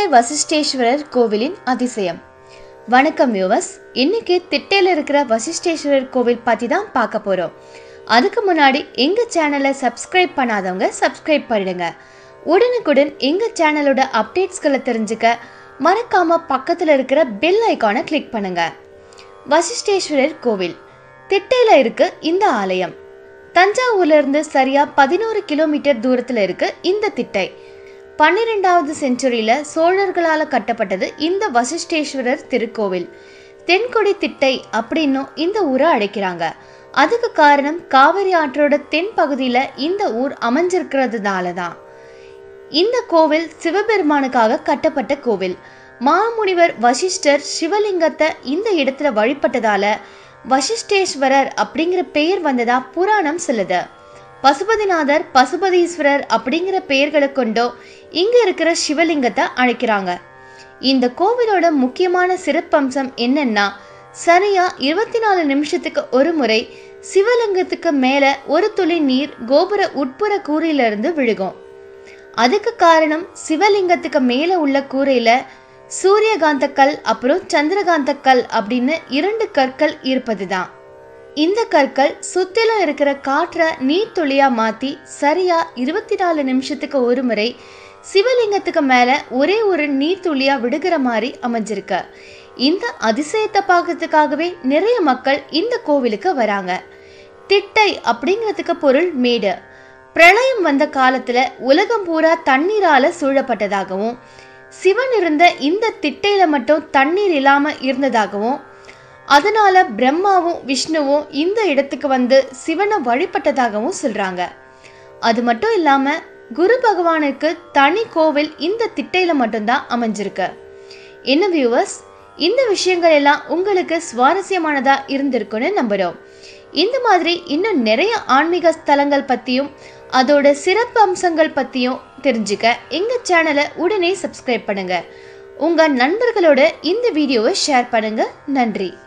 வசிஷ்டேஸ்வரர் கோவிலின் அதிசயம் வணக்கம் வியூவர்ஸ் இன்னைக்கு திட்டையில் இருக்கிற வசிஷ்டேஸ்வரர் கோவில் பற்றி தான் பார்க்க போகிறோம் அதுக்கு முன்னாடி எங்கள் சேனலை சப்ஸ்கிரைப் பண்ணாதவங்க சப்ஸ்கிரைப் பண்ணிடுங்க உடனுக்குடன் எங்கள் சேனலோட அப்டேட்ஸ்களை தெரிஞ்சுக்க மறக்காம பக்கத்தில் இருக்கிற பெல் ஐக்கானை கிளிக் பண்ணுங்க வசிஷ்டேஸ்வரர் கோவில் திட்டையில் இருக்கு இந்த ஆலயம் தஞ்சாவூர்ல இருந்து சரியா பதினோரு கிலோமீட்டர் தூரத்துல இருக்கு இந்த திட்டை பன்னிரெண்டாவது செஞ்சுரியில சோழர்களால கட்டப்பட்டது இந்த வசிஷ்டேஸ்வரர் திருக்கோவில் தென்கொடி திட்டை அப்படின்னும் இந்த ஊரை அழைக்கிறாங்க அதுக்கு காரணம் காவிரி ஆற்றோட தென் பகுதியில இந்த ஊர் அமைஞ்சிருக்கிறதுனால தான் இந்த கோவில் சிவபெருமானுக்காக கட்டப்பட்ட கோவில் மாமுனிவர் வசிஷ்டர் சிவலிங்கத்தை இந்த இடத்துல வழிபட்டதால வசிஷ்டேஸ்வரர் அப்படிங்கிற பெயர் வந்ததா புராணம் சொல்லுது பசுபதிநாதர் பசுபதீஸ்வரர் அப்படிங்கிற பெயர்களை கொண்டோ இங்க இருக்கிற சிவலிங்கத்தை அழைக்கிறாங்க இந்த கோவிலோட முக்கியமான சிறப்பம்சம் என்னன்னா சரியா இருபத்தி நாலு நிமிஷத்துக்கு ஒரு முறை சிவலிங்கத்துக்கு மேல ஒரு துளி நீர் கோபுர உட்புற கூரையிலிருந்து விழுகும் அதுக்கு காரணம் சிவலிங்கத்துக்கு மேல உள்ள கூரையில சூரியகாந்த கல் அப்புறம் சந்திரகாந்த கல் அப்படின்னு இரண்டு கற்கள் இருப்பதுதான் இந்த கற்கள் சுத்திலும் இருக்கிற காற்றை நீர்த்துளியா மாத்தி சரியா இருபத்தி நாலு நிமிஷத்துக்கு ஒரு முறை சிவலிங்கத்துக்கு மேல ஒரே ஒரு நீர்த்துளியா விடுகிற மாதிரி அமைஞ்சிருக்கு இந்த அதிசயத்தை பார்க்கறதுக்காகவே நிறைய மக்கள் இந்த கோவிலுக்கு வராங்க திட்டை அப்படிங்கிறதுக்கு பொருள் மேடு பிரளயம் வந்த காலத்துல உலகம் பூரா தண்ணீரால சூழப்பட்டதாகவும் சிவன் இருந்த இந்த திட்டையில மட்டும் தண்ணீர் இல்லாம இருந்ததாகவும் அதனால பிரம்மாவும் விஷ்ணுவும் இந்த இடத்துக்கு வந்து சிவனை வழிபட்டதாகவும் சொல்றாங்க அது மட்டும் இல்லாம குரு பகவானுக்கு தனி கோவில் இந்த திட்டையில மட்டும்தான் அமைஞ்சிருக்கு என்ன வியூவர்ஸ் இந்த விஷயங்கள் எல்லாம் உங்களுக்கு சுவாரஸ்யமானதா இருந்திருக்குன்னு நம்புறோம் இந்த மாதிரி இன்னும் நிறைய ஆன்மீக ஸ்தலங்கள் பத்தியும் அதோட சிறப்பு அம்சங்கள் பத்தியும் தெரிஞ்சுக்க எங்க சேனலை உடனே சப்ஸ்கிரைப் பண்ணுங்க உங்க நண்பர்களோட இந்த வீடியோவை ஷேர் பண்ணுங்க நன்றி